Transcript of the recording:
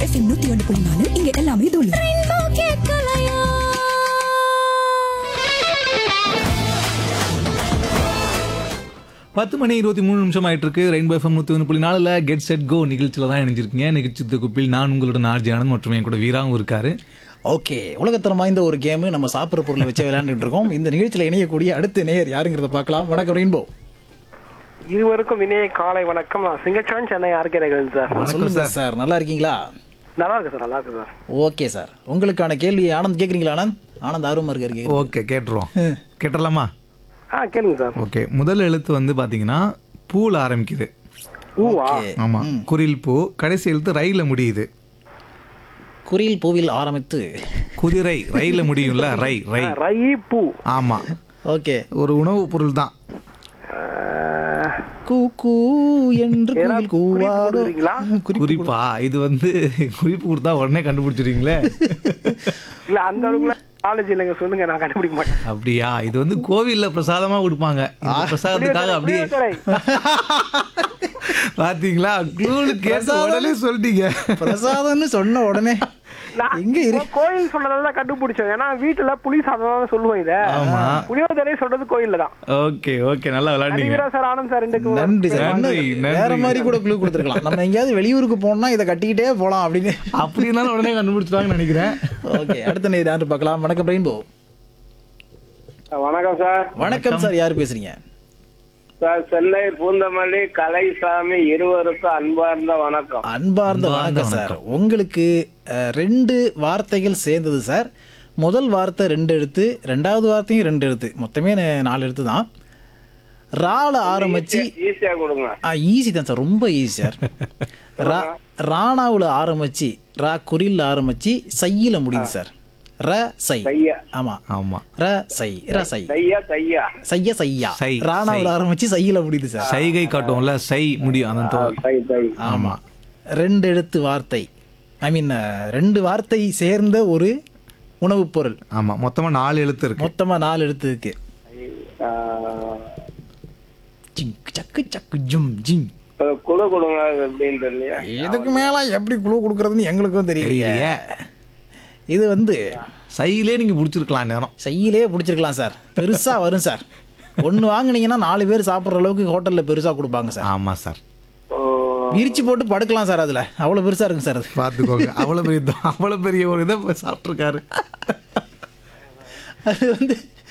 FM நூத்தி ஒன்று புள்ளி நாலு இங்க எல்லாமே தூளு பத்து மணி இருபத்தி மூணு நிமிஷம் ஆயிட்டு இருக்கு ரெயின்போ எஃப்எம் நூற்றி ஒன்று புள்ளி நாலில் கெட் செட் கோ நிகழ்ச்சியில் தான் இணைஞ்சிருக்கீங்க நிகழ்ச்சி குப்பில் நான் உங்களுடன் ஆர்ஜி ஆனந்த் மற்றும் என் கூட வீராவும் இருக்காரு ஓகே உலகத்தரம் வாய்ந்த ஒரு கேம் நம்ம சாப்பிட்ற பொருளை வச்சு விளையாண்டுட்டு இருக்கோம் இந்த நிகழ்ச்சியில் இணையக்கூடிய அடுத்த நேயர் யாருங்கிறத பார்க்கலாம் வணக்கம் ரெயின்போ இருவருக்கும் இனிய காலை வணக்கம் நான் சிங்கச்சான் சென்னை ஆர்கே நகரன் சார் சொல்லுங்க சார் நல்லா இருக்கீங்களா நல்லா இருக்கு சார் நல்லா இருக்கு சார் ஓகே சார் உங்களுக்கான கேள்வி ஆனந்த் கேட்குறீங்களா ஆனந்த் ஆனந்த் ஆர்வமா இருக்காரு கேக்குறது. ஓகே கேட்டுருவோம் கேட்டுடலாமா ஆ கேளுங்க சார் ஓகே முதல் எழுத்து வந்து பார்த்தீங்கன்னா பூவில் ஆரம்பிக்குது ஊவா ஓகே. ஆமாம் குரில் பூ கடைசி எழுத்து ரயிலில் முடியுது குரில் பூவில் ஆரம்பித்து குதிரை ரயிலில் முடியும்ல ரை ரை ரை பூ ஆமாம் ஓகே ஒரு உணவுப் பொருள் தான் அஹ், கூ கூ என்று ஏதாவது குயில் கூவாதோ குறிப்பு கொடுக்குறீங்களா? குறிப்பு குறிப்பா இது வந்து குறிப்பு கொடுத்தா உடனே கண்டுபிடிச்சிருவீங்களே இல்ல அந்த அளவுக்குலாம் நாலேஜ் இல்லைங்க சொல்லுங்க நான் கண்டுபிடிக்க மாட்டேன் அப்படியா இது வந்து கோவில்ல பிரசாதமா கொடுப்பாங்க இந்த பிரசாதத்துக்காக அப்படியே புளியோதரை. பாத்தீங்களா க்ளூனு கேட்ட உடனே சொல்லிட்டீங்க பிரசாதம்னு சொன்ன உடனே நான் எங்க இரு இப்போ கோயில் சொன்னதால தான் கண்டுபிடிச்சோம் ஏன்னா வீட்டுல புளி சாதம் சொல்லுவோம் இத ஆமா. புளியோதரை சொல்றது கோயில்ல தான் ஓகே ஓகே நல்லா விளையாண்டீங்க நடிகரா சார் ஆனந்த் சார் ரெண்டுக்கு நன்றி சார் நன்றி, இன்னும் நன்றி. வேற மாதிரி கூட குழு கொடுத்துருக்கலாம் நம்ம எங்கேயாவது வெளியூருக்கு போனோம்னா இதை கட்டிக்கிட்டே போலாம் அப்படின்னு அப்படி இருந்தாலும் உடனே கண்டுபிடிச்சிருவாங்கன்னு நினைக்கிறேன் ஓகே அடுத்த நேரம் யாரு பார்க்கலாம் வணக்கம் ரெயின்போ வணக்கம் சார் வணக்கம் சார் யார் பேசுறீங்க சார் சென்னை பூந்தமல்லி கலைசாமி இருவருக்கும் அன்பார்ந்த வணக்கம் அன்பார்ந்த அன்பார்ந்த வணக்கம் சார் உங்களுக்கு அஹ், ரெண்டு வார்த்தைகள் சேர்ந்தது சார் முதல் வார்த்தை ரெண்டு எழுத்து ரெண்டாவது வார்த்தையும் ரெண்டு எழுத்து மொத்தமே நா- நாலு எழுத்து தான் ரால ஆரம்பிச்சு ஈஸியா கொடுங்க ஈஸி தான் சார் ரொம்ப ஈஸி சார் ரா ராணாவில் ஆரம்பிச்சு ரா குறில் ஆரம்பிச்சு சையில முடியுது சார் ர சை தையா ஆமா ஆமா ர சை ர சை தையா தையா சைய சையா சை, ராணாவில் சை. ஆரம்பிச்சு சையில முடியுது சார் சைகை காட்டுவோம்ல சை முடியும் அந்த தோ தை தை ஆமா ரெண்டு எழுத்து வார்த்தை ஐ மீன் ரெண்டு வார்த்தை சேர்ந்த ஒரு உணவுப் பொருள் ஆமா மொத்தமா நாலு எழுத்து இருக்கு மொத்தமா நாலு எழுத்து இருக்கு ஆஹ், ஜிங் சக்கு சக்கு ஜும் ஜிம் ஒரு குழு கொடுங்க அது எப்படின்னு தெரியலையா இதுக்கு மேல எப்படி குழு கொடுக்கறதுன்னு எங்களுக்கும் தெரியலையே தெரியலையே. இது வந்து சையிலே நீங்க புடிச்சிருக்கலாம் நேரம் செய்யிலே பிடிச்சிருக்கலாம் சார் பெருசா வரும் சார் ஒன்று வாங்குனீங்கன்னா நாலு பேர் சாப்பிட்ற அளவுக்கு ஹோட்டல்ல பெருசா கொடுப்பாங்க சார் ஆமா சார் ஓ, விரிச்சு போட்டு படுக்கலாம் சார் அதுல அவ்வளவு பெருசா இருக்கும் சார் அது பாத்துக்கோங்க அவ்வளவு பெரிய அவ்வளவு பெரிய ஒரு இதை சாப்பிட்டுருக்காரு அது வந்து